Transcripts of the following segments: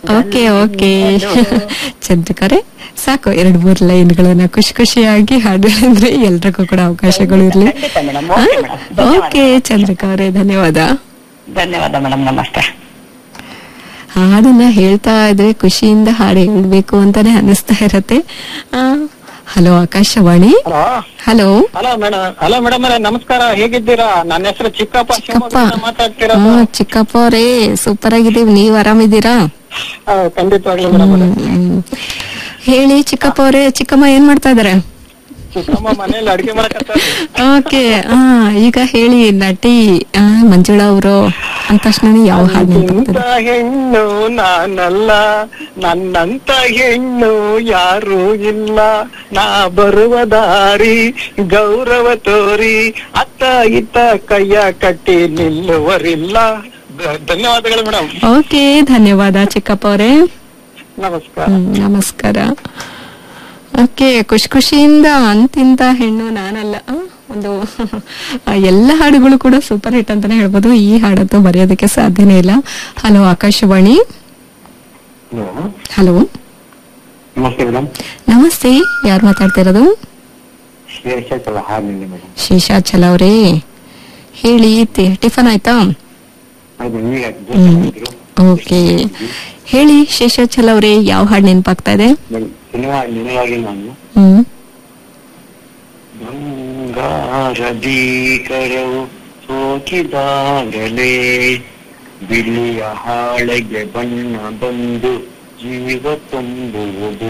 Okay okay ಚಂದ್ರಿಕರೆ ಸಾಕು ಎರಡು ಮೂರು ಲೈನ್ಗಳನ್ನ ಖುಷಿ ಖುಷಿಯಾಗಿ ಹಾಡಿದ್ರೆ ಎಲ್ರಿಗೂ ಕೂಡ ಅವಕಾಶಗಳು ಇರ್ಲಿ ಖಂಡಿತ madam okay madam okay Chandrika ಅವರೇ ಧನ್ಯವಾದ ಧನ್ಯವಾದ ಮೇಡಮ್ ನಮಸ್ತೆ ಹಾಡನ್ನ ಹೇಳ್ತಾ ಇದ್ರೆ ಖುಷಿಯಿಂದ ಹಾಡು ಹೇಳ್ಬೇಕು ಅಂತಾನೆ ಅನಿಸ್ತಾ ಇರತ್ತೆ hello Akashvani hello hello hello madam hello madam ಅವರೇ ನಮಸ್ಕಾರ ಹೇಗಿದ್ದೀರಾ ನನ್ನ ಹೆಸರು ಚಿಕ್ಕಪ್ಪ ಚಿಕ್ಕಪ್ಪ ಶಿವಮೊಗ್ಗದಿಂದ ಮಾತಾಡ್ತಿರೋದು ಹಾ ಚಿಕ್ಕಪ್ಪ ಅವರೇ ಸೂಪರ್ ಆಗಿದ್ದೀವಿ ನೀವ್ ಆರಾಮಿದ್ದೀರಾ ಆ, ಖಂಡಿತವಾಗ್ಲೂ ಮೇಡಮ್ ಅವರೇ ಹ್ಮ್. ಹೇಳಿ ಚಿಕ್ಕಪ್ಪ ಅವರೇ ಚಿಕ್ಕಮ್ಮ ಏನ್ ಮಾಡ್ತಾ ಇದಾರೆ ಚಿಕ್ಕಮ್ಮ ಮನೇಲಿ ಅಡಿಗೆ ಮಾಡಕತ್ತಾರೆ ಓಕೆ ಆ ಈಗ ಹೇಳಿ ನಟಿ ಆ, ಮಂಜುಳಾ ಅವರು ಅಂದ ತಕ್ಷಣ ಯಾವ ಹಾಡು ಇಂಥ ನೆನಪಾಗ್ತದೆ ಹೆಣ್ಣು ನಾನಲ್ಲ ನನ್ನಂತ ಹೆಣ್ಣು ಯಾರು ಇಲ್ಲ ನಾ ಬರುವ ದಾರಿ ಗೌರವ ತೋರಿ ಅತ್ತ ಇತ್ತ ಕೈಯ ಕಟ್ಟಿ ನಿಲ್ಲುವರಿಲ್ಲ ಧ- ಧನ್ಯವಾದಗಳು ಮೇಡಮ್ ಓಕೆ ಧನ್ಯವಾದ ಚಿಕ್ಕಪ್ಪ ಅವರೇ ನಮಸ್ಕಾರ ಹ್ಮ್, ನಮಸ್ಕಾರ ಓಕೆ ಖುಷಿ ಖುಷಿಯಿಂದ ಅಂತಿಂತ ಹೆಣ್ಣು ನಾನಲ್ಲ ಆ, ಒಂದು ಆ, ಎಲ್ಲ ಹಾಡುಗಳು ಕೂಡ ಸೂಪರ್ ಹಿಟ್ ಅಂತಾನೆ ಹೇಳ್ಬೋದು ಈ ಹಾಡಂತೂ ಬರೆಯೋದಕ್ಕೆ ಸಾಧ್ಯನೇ ಇಲ್ಲ ಹಲೋ ಆಕಾಶವಾಣಿ ಹಲೋ ನಮಸ್ತೆ ಮೇಡಮ್ ನಮಸ್ತೆ ಯಾರು ಮಾತಾಡ್ತಿರೋದು ಶೇಷಾಚಲ ಹಾಲಿಲ್ಲ ಮೇಡಮ್ ಶೇಷಾಚಲ ಅವರೇ ಹೇಳಿ ತಿ- ಟಿಫನ್ ಆಯ್ತಾ ಅದು ನೀವೇ ಹ್ಮ್. ಓಕೆ ಹೇಳಿ ಶೇಷಾಚಲ ಅವರೇ ಯಾವ ಹಾಡು ನೆನಪಾಗ್ತಾ ಇದೆ ಸಿನಿಮಾ ನಿನಗಾಗಿ ನಾನು ಹ್ಮ್ ಬಂಗಾರದಿ ಕರವು ಸೋಕಿದಾಗಲೇ ಬಿಳಿಯ ಹಾಳೆಗೆ ಬಣ್ಣ ಬಂದು ಜೀವ ತುಂಬುವುದು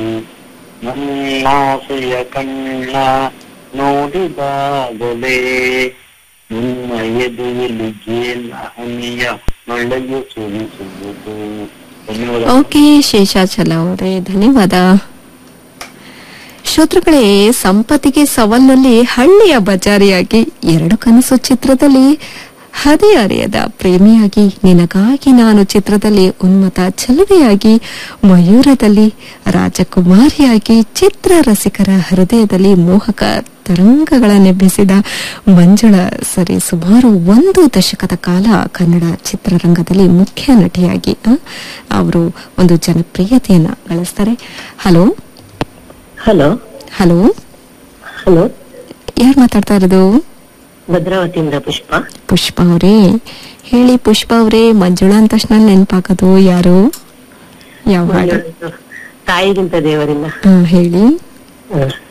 ನನ್ನಾಸೆಯ ಕಣ್ಣ ನೋಡಿದಾಗಲೇ ನಿಮ್ಮ ಎದುರಲ್ಲಿ ಜೇಲ ಹನಿಯ ಮಳೆಯು ಸುರಿಸುವುದು ಧನ್ಯವಾದ ಓಕೆ ಶೇಷಾಚಲ ಅವರೇ ಧನ್ಯವಾದ ಶ್ರೋತೃಗಳೇ ಸಂಪತ್ತಿಗೆ ಸವಾಲ್ನಲ್ಲಿ ಹಳ್ಳಿಯ ಬಜಾರಿಯಾಗಿ ಎರಡು ಕನಸು ಚಿತ್ರದಲ್ಲಿ ಹದಿಹರೆಯದ ಪ್ರೇಮಿಯಾಗಿ ನಿನಗಾಗಿ ನಾನು ಚಿತ್ರದಲ್ಲಿ ಉನ್ಮತ ಚೆಲುವೆಯಾಗಿ ಮಯೂರದಲ್ಲಿ ರಾಜಕುಮಾರಿಯಾಗಿ ಚಿತ್ರ ರಸಿಕರ ಹೃದಯದಲ್ಲಿ ಮೋಹಕ ತರಂಗಗಳನ್ನೆಬ್ಬಿಸಿದ ಮಂಜುಳ ಸರಿ ಸುಮಾರು ಒಂದು ದಶಕದ ಕಾಲ ಕನ್ನಡ ಚಿತ್ರರಂಗದಲ್ಲಿ ಮುಖ್ಯ ನಟಿಯಾಗಿ ಆ, ಅವರು ಒಂದು ಜನಪ್ರಿಯತೆಯನ್ನ ಗಳಿಸ್ತಾರೆ ಹಲೋ ಹಲೋ ಹಲೋ ಹಲೋ ಯಾರು ಮಾತಾಡ್ತಾ ಇರೋದು ಭದ್ರಾವತಿಯಿಂದ ಪುಷ್ಪ ಪುಷ್ಪ ಅವರೇ ಹೇಳಿ ಪುಷ್ಪ ಅವರೇ ಮಂಜುಳಾ ಅಂದ ತಕ್ಷಣ ನೆನಪಾಗೋದು ಯಾರು ಯಾವ ಹಾಡು ತಾಯಿಗಿಂತ ದೇವರಿಲ್ಲ ಆ, ಹೇಳಿ ಹ.